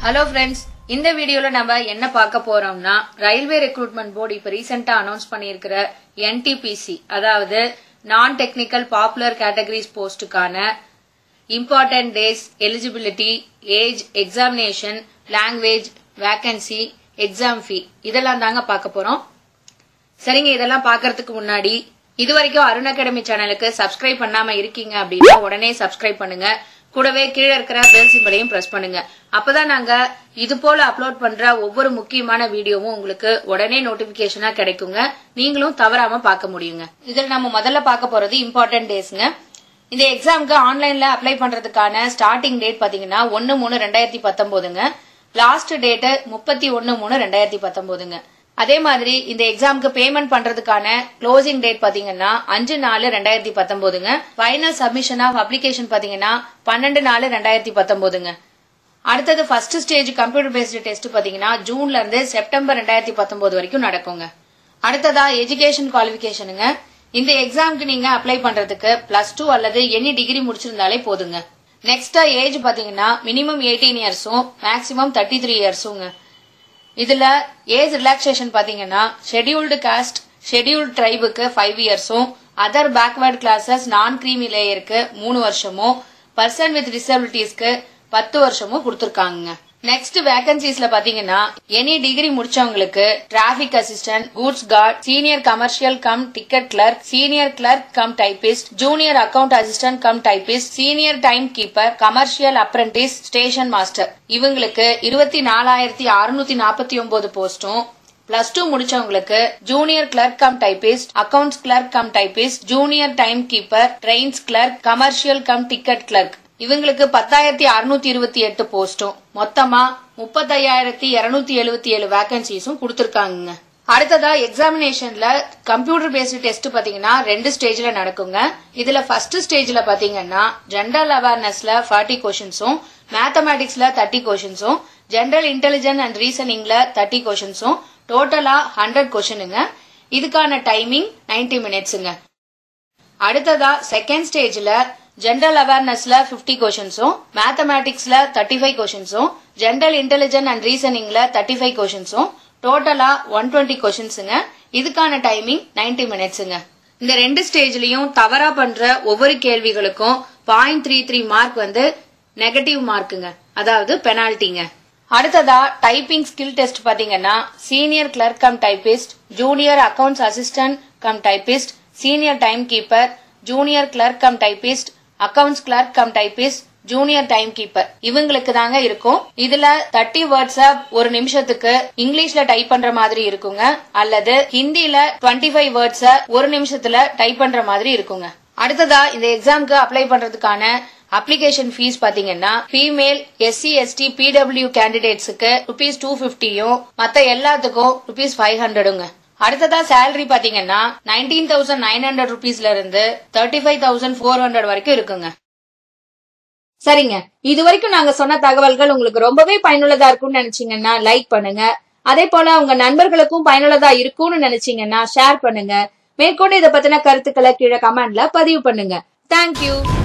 hello friends இந்த வீடியோல நம்ம என்ன பார்க்க போறோம்னா ரயில்வே ரெக்ரூட்மெண்ட் போர்டு இப்ப ரீசெண்டா அனௌன்ஸ் பண்ணியிருக்கிற என்டிபிசி அதாவது நான் டெக்னிக்கல் பாப்புலர் கேட்டகரிஸ் போஸ்டுக்கான important dates eligibility age examination language vacancy exam fee இதெல்லாம் தாங்க பார்க்க போறோம் சரிங்க இதெல்லாம் பார்க்கறதுக்கு முன்னாடி இது வரைக்கும் அருண் அகாடமி சேனலுக்கு சப்ஸ்கிரைப் பண்ணாம இருக்கீங்க அப்படின்னா உடனே சப்ஸ்கிரைப் பண்ணுங்க கூடவே கீழே இருக்கிற பெல் சிம்பலையும் பிரஸ் பண்ணுங்க அப்பதான் நாங்க இது போல அப்லோட் பண்ற ஒவ்வொரு முக்கியமான வீடியோவும் உங்களுக்கு உடனே நோட்டிபிகேஷனா கிடைக்குங்க நீங்களும் தவறாம பார்க்க முடியுங்க இதில் நம்ம முதல்ல பார்க்க போறது இம்பார்ட்டன்ட் டேஸ்ங்க இந்த எக்ஸாமுக்கு ஆன்லைன்ல அப்ளை பண்றதுக்கான ஸ்டார்டிங் டேட் பாத்தீங்கன்னா ஒன்னு மூணு ரெண்டாயிரத்தி பத்தொன்பதுங்க லாஸ்ட் டேட் முப்பத்தி ஒன்னு மூணு ரெண்டாயிரத்தி பத்தொன்பதுங்க அதே மாதிரி இந்த எக்ஸாமுக்கு பேமெண்ட் பண்றதுக்கான க்ளோசிங் டேட் பாத்தீங்கன்னா அஞ்சு நாலு ரெண்டாயிரத்தி பத்தொன்பதுங்க ஃபைனல் சப்மிஷன் ஆஃப் அப்ளிகேஷன் பாத்தீங்கன்னா பன்னெண்டு நாலு ரெண்டாயிரத்தி பத்தொன்பதுங்க அடுத்தது first stage computer based test பாத்தீங்கன்னா ஜூன்ல இருந்து செப்டம்பர் ரெண்டாயிரத்தி பத்தொன்பது வரைக்கும் நடக்குங்க அடுத்ததா எஜுகேஷன் குவாலிபிகேஷனுங்க இந்த எக்ஸாமுக்கு நீங்க அப்ளை பண்றதுக்கு பிளஸ் டூ அல்லது எனி டிகிரி முடிச்சிருந்தாலே போதுங்க நெக்ஸ்டா ஏஜ் பாத்தீங்கன்னா மினிமம் எயிட்டீன் இயர்ஸும் மேக்ஸிமம் தேர்ட்டி த்ரீ இயர்ஸுங்க இதுல ஏஜ் ரிலாக்ஸேஷன் பாத்தீங்கன்னா ஷெட்யூல்டு காஸ்ட் ஷெட்யூல்டு ட்ரைபுக்கு ஃபைவ் இயர்ஸும் other backward classes non creamy லேயருக்கு மூணு வருஷமும் பர்சன் வித் டிசபிலிட்டிஸ்க்கு பத்து வருஷமும் கொடுத்துருக்காங்க நெக்ஸ்ட் வேகன்சிஸ்ல பாத்தீங்கன்னா எனி டிகிரி முடிச்சவங்களுக்கு traffic assistant goods guard senior commercial cum ticket clerk senior clerk cum typist junior account assistant cum typist senior time keeper commercial apprentice station master இவங்களுக்கு இருபத்தி நாலாயிரத்தி அறுநூத்தி நாற்பத்தி ஒன்பது போஸ்டும் பிளஸ் டூ முடிச்சவங்களுக்கு junior clerk cum typist accounts clerk cum typist junior time keeper trains clerk commercial cum ticket clerk இவங்களுக்கு பத்தாயிரத்தி அறுநூத்தி இருபத்தி எட்டு போஸ்டும் மொத்தமா முப்பத்தையாயிரத்தி இருநூத்தி எழுபத்தி ஏழு வேகன்சிஸும் கொடுத்திருக்காங்க அடுத்ததா எக்ஸாமினேஷன்ல கம்ப்யூட்டர் பேஸ்டு டெஸ்ட் பாத்தீங்கன்னா ரெண்டு ஸ்டேஜ்ல நடக்குங்க இதுல ஃபர்ஸ்ட் ஸ்டேஜ்ல பாத்தீங்கன்னா ஜெனரல் அவேர்னஸ்ல ஃபார்ட்டி கொஷின்ஸும் மேத்தமேட்டிக்ஸ்ல தேர்ட்டி கொஷின்ஸும் ஜெனரல் இன்டெலிஜென்ட் அண்ட் ரீசனிங்ல தேர்ட்டி கொஷின்ஸும் டோட்டலா ஹண்ட்ரட் கொஷினுங்க இதுக்கான டைமிங் 90 மினிட்ஸுங்க அடுத்ததா செகண்ட் ஸ்டேஜ்ல ஜெனரல் அவேர்னஸ்ல 50 கொஷின்ஸும் மேத்தமேட்டிக்ஸ்ல தேர்ட்டி ஃபைவ் கொஷின்ஸும் ஜெனரல் இன்டெலிஜென்ட் அண்ட் ரீசனிங்ல தேர்ட்டி ஃபைவ் கொஷின்ஸும் டோட்டலா ஒன் டுவெண்ட்டி கொஷின்ஸுங்க இதுக்கான டைமிங் 90 மினிட்ஸுங்க இந்த ரெண்டு ஸ்டேஜ்லயும் தவறா பண்ற ஒவ்வொரு கேள்விகளுக்கும் பாயிண்ட் த்ரீ த்ரீ மார்க் வந்து நெகட்டிவ் மார்க்குங்க அதாவது பெனால்ட்டிங்க அடுத்ததா டைப்பிங் ஸ்கில் டெஸ்ட் பாத்தீங்கன்னா senior clerk cum typist junior accounts assistant cum typist senior time keeper junior clerk cum typist accounts clerk cum typist junior time keeper இவங்களுக்கு தாங்க இருக்கும் இதுல தேர்ட்டி வேர்ட்ஸ ஒரு நிமிஷத்துக்கு இங்கிலீஷ்ல டைப் பண்ற மாதிரி இருக்குங்க அல்லது ஹிந்தில டுவெண்ட்டி ஃபைவ் வேர்ட்ஸ ஒரு நிமிஷத்துல டைப் பண்ற மாதிரி இருக்குங்க அடுத்ததா இந்த எக்ஸாம்க்கு அப்ளை பண்றதுக்கான அப்ளிகேஷன் ஃபீஸ் பாத்தீங்கன்னா ஃபீமேல் எஸ்சி எஸ்டி பிடபிள்யூ கேண்டிடேட்ஸுக்கு ருபீஸ் டூ பிப்டியும் மத்த எல்லாத்துக்கும் ருபீஸ் ஃபைவ் ஹண்ட்ரடுங்க அடுத்ததா சேலரி பாத்தீங்கன்னா நைன்டீன் தௌசண்ட் நைன் ஹண்ட்ரட் ருபீஸ்ல இருந்து thirty five thousand four hundred வரைக்கும் இருக்குங்க சரிங்க இது வரைக்கும் நாங்க சொன்ன தகவல்கள் உங்களுக்கு ரொம்பவே பயனுள்ளதா இருக்கும்னு நினைச்சீங்கன்னா லைக் பண்ணுங்க அதே போல உங்க நண்பர்களுக்கும் பயனுள்ளதா இருக்கும்னு நினைச்சீங்கன்னா ஷேர் பண்ணுங்க மேற்கொண்டு இதை பத்தின கருத்துக்களை கீழே கமெண்ட்ல பதிவு பண்ணுங்க தேங்க்யூ